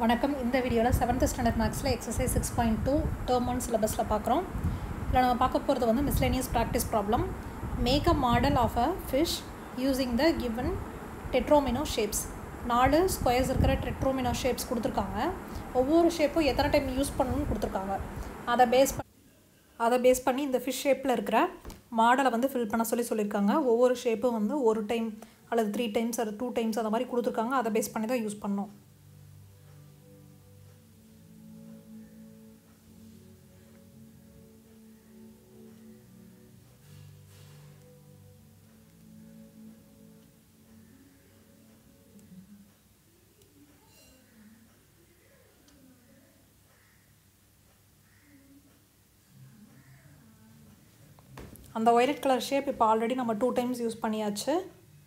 வணக்கம் இந்த வீடியோவில் செவன்த் ஸ்டாண்டர்ட் மேக்ஸில் exercise six point two term one சிலபஸில் பார்க்குறோம் இதில் நம்ம பார்க்க போகிறது வந்து miscellaneous practice problem make a model of a fish using the given tetromino shapes நாலு ஸ்கொயர்ஸ் இருக்கிற டெட்ரோமினோ ஷேப்ஸ் கொடுத்துருக்காங்க ஒவ்வொரு ஷேப்பும் எத்தனை டைம் யூஸ் பண்ணணும்னு கொடுத்துருக்காங்க அதை பேஸ் பண்ணி அதை பேஸ் பண்ணி இந்த ஃபிஷ் ஷேப்பில் இருக்கிற மாடலை வந்து ஃபில் பண்ண சொல்லி சொல்லியிருக்காங்க ஒவ்வொரு ஷேப்பும் வந்து ஒரு டைம் அல்லது த்ரீ டைம்ஸ் அது டூ டைம்ஸ் அந்த மாதிரி கொடுத்துருக்காங்க அதை பேஸ் பண்ணி தான் யூஸ் பண்ணோம் அந்த ஒயலட் கலர் ஷேப் இப்போ ஆல்ரெடி நம்ம டூ டைம்ஸ் யூஸ் பண்ணியாச்சு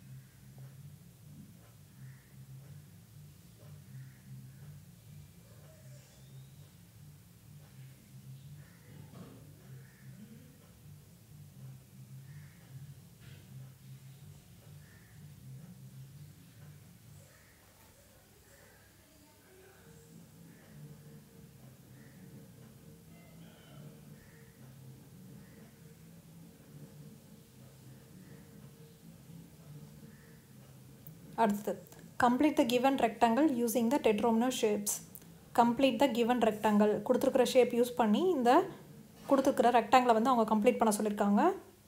அடுத்தது complete the given rectangle using the tetromino shapes complete the given rectangle கொடுத்துருக்குற ஷேப் யூஸ் பண்ணி இந்த கொடுத்துருக்குற ரெக்டாங்கிளை வந்து அவங்க கம்ப்ளீட் பண்ண சொல்லியிருக்காங்க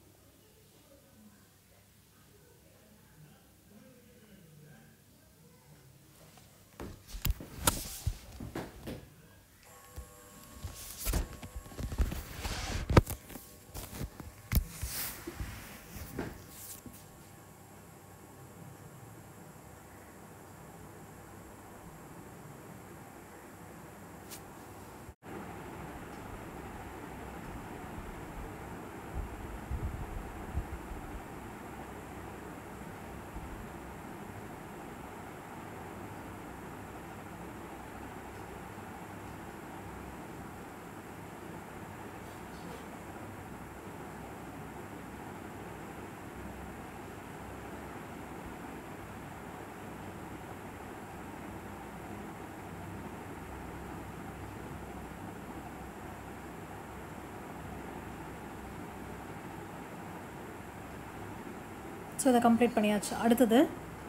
ஸோ இதை கம்ப்ளீட் பண்ணியாச்சு அடுத்தது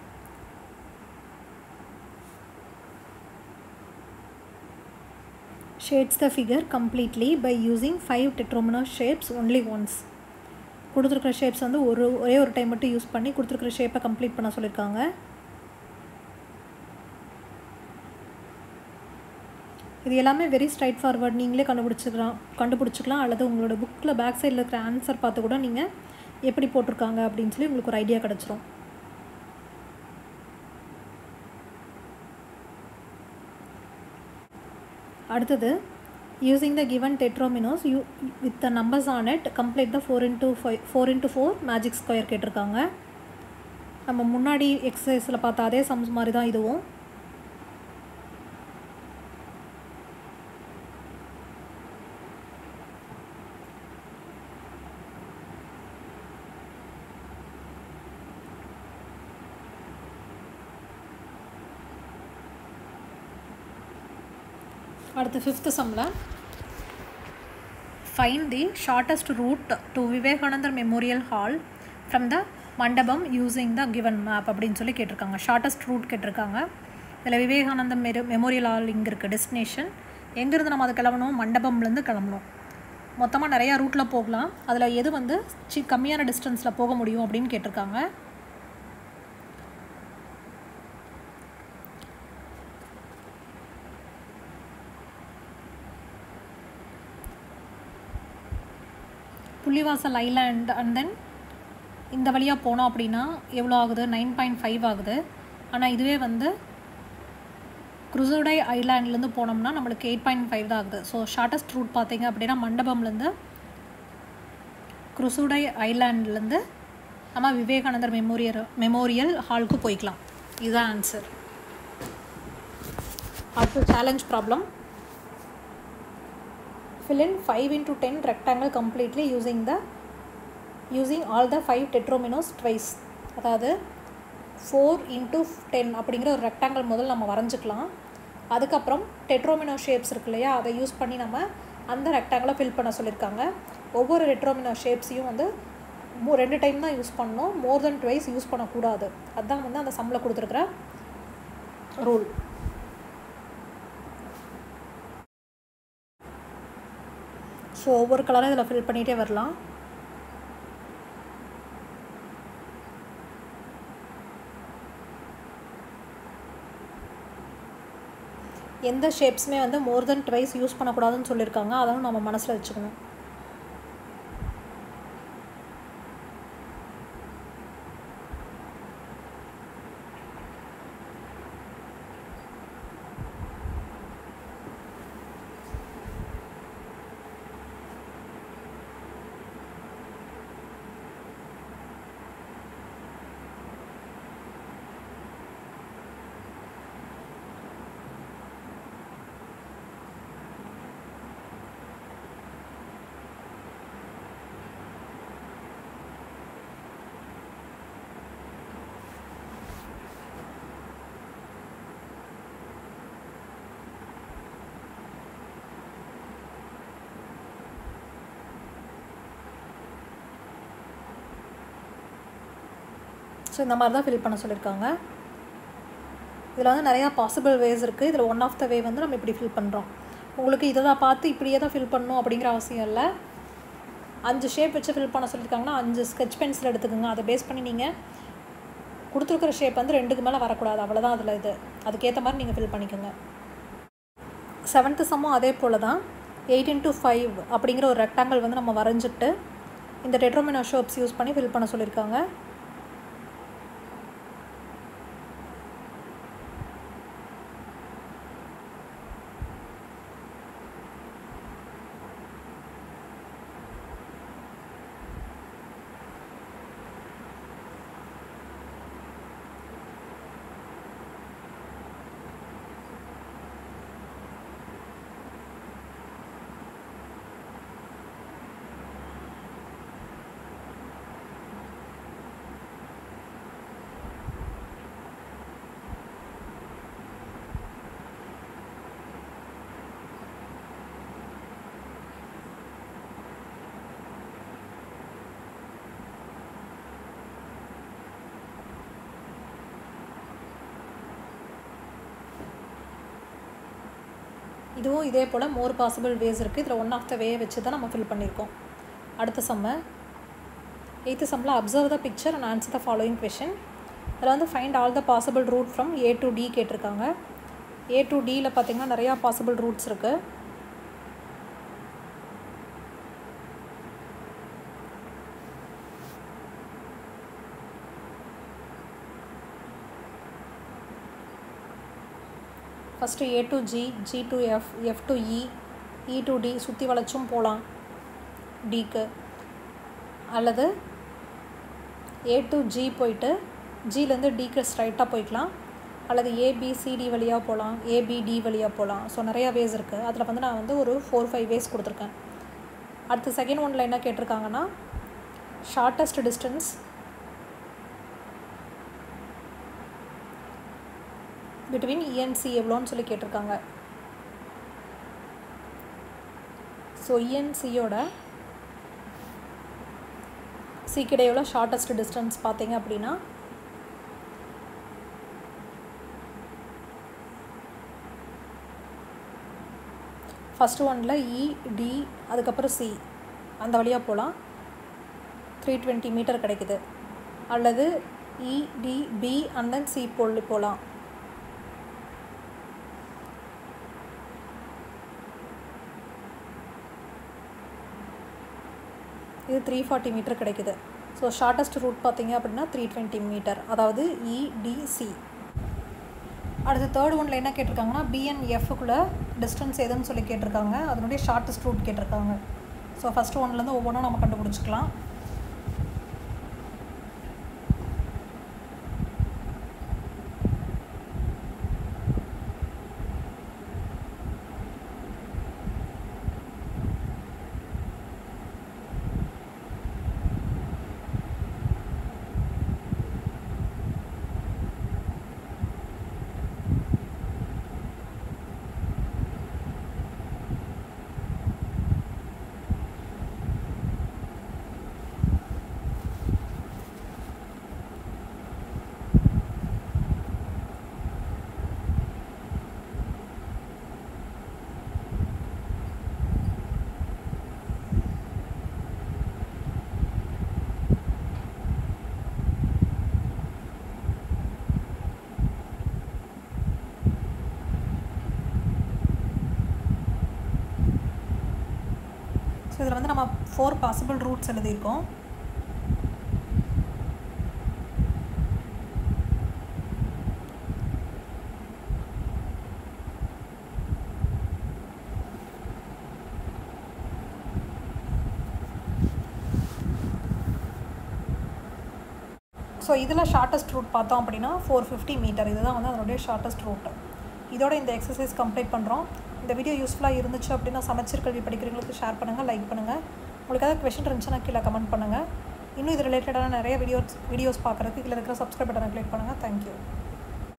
shades the figure completely by using five tetromino shapes only once கொடுத்துருக்குற ஷேப்ஸ் வந்து ஒரு ஒரே ஒரு டைம் மட்டும் யூஸ் பண்ணி கொடுத்துருக்குற ஷேப்பை கம்ப்ளீட் பண்ண சொல்லியிருக்காங்க இது எல்லாமே வெரி ஸ்ட்ரைட் ஃபார்வர்ட் நீங்களே கண்டுபிடிச்சிக்கலாம் கண்டுபிடிச்சிக்கலாம் அல்லது உங்களோட புக்கில் பேக் சைடில் இருக்கிற ஆன்சர் பார்த்து கூட நீங்கள் எப்படி போட்டிருக்காங்க அப்படின்னு சொல்லி உங்களுக்கு ஒரு ஐடியா கிடச்சிரும் அடுத்தது using the given tetrominoes you with the numbers on it complete the four into five four into four magic square கேட்டிருக்காங்க நம்ம முன்னாடி எக்ஸசைஸில் பார்த்த அதே சம்ஸ் மாதிரி தான் இதுவும் அடுத்து ஃபிஃப்த்து சம்மில் find the shortest route to Vivekanandar memorial hall from the Mandapam using the given map அப்படின்னு சொல்லி கேட்டிருக்காங்க ஷார்ட்டஸ்ட் ரூட் கேட்டிருக்காங்க இதில் விவேகானந்தம் மெரு மெமோரியல் ஹால் இங்கே இருக்குது டெஸ்டினேஷன் எங்கேருந்து நம்ம அதை கிளம்பணும் மண்டபம்லேருந்து கிளம்பணும் மொத்தமாக நிறையா ரூட்டில் போகலாம் அதில் எது வந்து சி கம்மியான டிஸ்டன்ஸில் போக முடியும் அப்படின்னு கேட்டிருக்காங்க புள்ளிவாசல் ஐலாண்ட் அண்ட் தென் இந்த வழியாக போனோம் அப்படின்னா எவ்வளோ ஆகுது நைன் பாயிண்ட் ஃபைவ் ஆகுது ஆனால் இதுவே வந்து குருசோடை ஐலாண்ட்லேருந்து போனோம்னா நம்மளுக்கு எயிட் பாயிண்ட் ஃபைவ் தான் ஆகுது ஸோ ஷார்ட்டஸ்ட் ரூட் பார்த்தீங்க அப்படின்னா மண்டபம்லேருந்து குருசோடை ஐலாண்ட்லேருந்து நம்ம விவேகானந்தர் மெமோரியல் மெமோரியல் ஹாலுக்கு போய்க்கலாம் இதுதான் ஆன்சர் அடுத்து challenge problem fill in 5 into 10 rectangle completely using the using all the 5 tetrominos twice அதாவது ஃபோர் இன்ட்டு டென் அப்படிங்கிற ஒரு ரெக்டாங்கிள் முதல்ல நம்ம வரைஞ்சிக்கலாம் அதுக்கப்புறம் டெட்ரோமினோ ஷேப்ஸ் இருக்கு இல்லையா அதை யூஸ் பண்ணி நம்ம அந்த ரெக்டாங்கிளை ஃபில் பண்ண சொல்லியிருக்காங்க ஒவ்வொரு ரெட்ரோமினோ ஷேப்ஸையும் வந்து மூ ரெண்டு டைம் தான் யூஸ் பண்ணணும் மோர் தென் ட்வைஸ் யூஸ் பண்ணக்கூடாது அதுதான் வந்து அந்த சம்மில் கொடுத்துருக்குற ரூல் ஸோ ஒவ்வொரு கலரும் இதில் ஃபில் பண்ணிகிட்டே வரலாம் எந்த ஷேப்ஸுமே வந்து மோர் தென் ட்வைஸ் யூஸ் பண்ணக்கூடாதுன்னு சொல்லியிருக்காங்க அதெல்லாம் நம்ம மனசில் வச்சுக்கணும் ஸோ இந்த மாதிரி தான் ஃபில் பண்ண சொல்லியிருக்காங்க இதில் வந்து நிறையா பாசிபிள் வேஸ் இருக்குது இதில் ஒன் ஆஃப் த வே வந்து நம்ம இப்படி ஃபில் பண்ணுறோம் உங்களுக்கு இதை தான் பார்த்து இப்படியே தான் ஃபில் பண்ணணும் அப்படிங்கிற அவசியம் இல்லை அஞ்சு ஷேப் வச்சு ஃபில் பண்ண சொல்லியிருக்காங்கன்னா அஞ்சு ஸ்கெட்ச் பென்சில் எடுத்துக்கோங்க அதை பேஸ் பண்ணி நீங்கள் கொடுத்துருக்குற ஷேப் வந்து ரெண்டுக்கு மேலே வரக்கூடாது அவ்வளோதான் அதில் இது அதுக்கேற்ற மாதிரி நீங்கள் ஃபில் பண்ணிக்கோங்க செவன்த்து சம்மும் அதே போல் தான் எயிட் இன்ட்டு ஃபைவ் அப்படிங்கிற ஒரு ரெக்டாங்கிள் வந்து நம்ம வரைஞ்சிட்டு இந்த டெட்ரோமினோ ஷேப்ஸ் யூஸ் பண்ணி ஃபில் பண்ண சொல்லியிருக்காங்க இதுவும் இதே போல் மோர் பாசிபிள் வேஸ் இருக்குது இதில் ஒன் ஆஃப் த வே வச்சு தான் நம்ம ஃபில் பண்ணியிருக்கோம் அடுத்த சம்ம எயித்து சம்மில் observe the picture and answer the following question இதில் வந்து find all the possible route from A to D கேட்டிருக்காங்க ஏ டு டியில் பார்த்தீங்கன்னா நிறையா பாசிபிள் ரூட்ஸ் இருக்குது first A to G G to F F to E E to D சுற்றி வளைச்சும் போகலாம் டிக்கு அல்லது ஏ டு ஜி போயிட்டு ஜிலேருந்து டிக்கு ஸ்ட்ரைட்டாக போய்க்கலாம் அல்லது ஏபிசிடி வழியாக போகலாம் ஏபிடி வழியாக போகலாம் ஸோ நிறையா வேஸ் இருக்குது அதில் வந்து நான் வந்து ஒரு ஃபோர் ஃபைவ் வேஸ் கொடுத்துருக்கேன் அடுத்து செகண்ட் ஒனில் என்ன கேட்டிருக்காங்கன்னா ஷார்ட்டஸ்ட் டிஸ்டன்ஸ் பிட்வீன் இஎன்சி எவ்வளோன்னு சொல்லி கேட்டிருக்காங்க ஸோ இஎன்சியோட சிக்கிடையோட ஷார்ட்டஸ்ட் டிஸ்டன்ஸ் பார்த்தீங்க அப்படின்னா ஃபஸ்ட்டு ஒனில் இ டி அதுக்கப்புறம் சி அந்த வழியாக போகலாம் த்ரீ டுவெண்ட்டி மீட்டர் கிடைக்குது அல்லது E D B and then C போல் போகலாம் இது த்ரீ ஃபார்ட்டி மீட்டர் கிடைக்குது ஸோ ஷார்ட்டஸ்ட் ரூட் பார்த்தீங்க அப்படின்னா த்ரீ டுவெண்ட்டி மீட்டர் அதாவது இடிசி அடுத்து தேர்ட் ஒன்ல என்ன கேட்டிருக்காங்கன்னா பிஎன்எஃப்குள்ளே டிஸ்டன்ஸ் எதுன்னு சொல்லி கேட்டிருக்காங்க அதனுடைய ஷார்ட்டஸ்ட் ரூட் கேட்டிருக்காங்க ஸோ ஃபஸ்ட்டு ஒன்லேருந்து ஒவ்வொன்றும் நம்ம கண்டுபிடிச்சிக்கலாம் இதில் வந்து நம்ம ஃபோர் பாசிபிள் ரூட்ஸ் எழுதியிருக்கோம் ஸோ இதில் ஷார்ட்டஸ்ட் ரூட் பார்த்தோம் அப்படின்னா ஃபோர் ஃபிஃப்டி மீட்டர் இதுதான் வந்து அதனுடைய ஷார்ட்டஸ்ட் ரூட் இதோட இந்த எக்ஸசைஸ் கம்ப்ளீட் பண்ணுறோம் இந்த வீடியோ யூஸ்ஃபுல்லாக இருந்துச்சு அப்படின்னா சமச்சீர் கல்வி படிக்கிறவங்களுக்கு ஷேர் பண்ணுங்கள் லைக் பண்ணுங்கள் உங்களுக்கு ஏதாவது கொஷின் இருந்துச்சுன்னா கீழே கமெண்ட் பண்ணுங்கள் இன்னும் இது ரிலேட்டடான நிறைய வீடியோஸ் வீடியோஸ் பார்க்குறதுக்கு கீழே இருக்கிற சப்ஸ்கிரைப் பட்டனை கிளிக் பண்ணுங்கள் தேங்க்யூ